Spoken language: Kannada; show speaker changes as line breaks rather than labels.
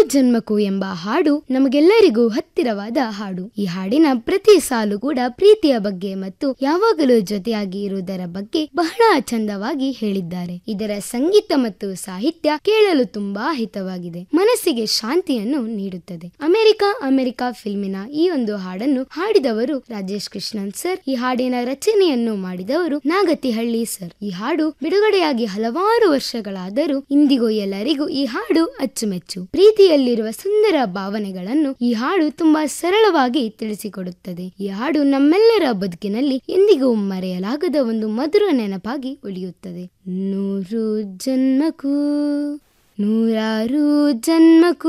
ಜನ್ಮಕ್ಕೂ ಎಂಬ ಹಾಡು ನಮಗೆಲ್ಲರಿಗೂ ಹತ್ತಿರವಾದ ಹಾಡು ಈ ಹಾಡಿನ ಪ್ರತಿ ಸಾಲು ಕೂಡ ಪ್ರೀತಿಯ ಬಗ್ಗೆ ಮತ್ತು ಯಾವಾಗಲೂ ಜೊತೆಯಾಗಿ ಇರುವುದರ ಬಗ್ಗೆ ಬಹಳ ಚಂದವಾಗಿ ಹೇಳಿದ್ದಾರೆ ಇದರ ಸಂಗೀತ ಮತ್ತು ಸಾಹಿತ್ಯ ಕೇಳಲು ತುಂಬಾ ಹಿತವಾಗಿದೆ ಮನಸ್ಸಿಗೆ ಶಾಂತಿಯನ್ನು ನೀಡುತ್ತದೆ ಅಮೆರಿಕ ಅಮೆರಿಕ ಫಿಲ್ಮಿನ ಈ ಒಂದು ಹಾಡನ್ನು ಹಾಡಿದವರು ರಾಜೇಶ್ ಕೃಷ್ಣನ್ ಸರ್ ಈ ಹಾಡಿನ ರಚನೆಯನ್ನು ಮಾಡಿದವರು ನಾಗತಿಹಳ್ಳಿ ಸರ್ ಈ ಹಾಡು ಬಿಡುಗಡೆಯಾಗಿ ಹಲವಾರು ವರ್ಷಗಳಾದರೂ ಇಂದಿಗೂ ಎಲ್ಲರಿಗೂ ಈ ಹಾಡು ಅಚ್ಚುಮೆಚ್ಚು ಪ್ರೀತಿಯಲ್ಲಿರುವ ಸುಂದರ ಭಾವನೆಗಳನ್ನು ಈ ಹಾಡು ತುಂಬಾ ಸರಳವಾಗಿ ತಿಳಿಸಿಕೊಡುತ್ತದೆ ಈ ಹಾಡು ನಮ್ಮೆಲ್ಲರ ಬದುಕಿನಲ್ಲಿ ಎಂದಿಗೂ ಮರೆಯಲಾಗದ ಒಂದು ಮಧುರ ನೆನಪಾಗಿ ಉಳಿಯುತ್ತದೆ ನೂರು ಜನ್ಮಕ್ಕೂ ನೂರಾರು ಜನ್ಮಕ್ಕೂ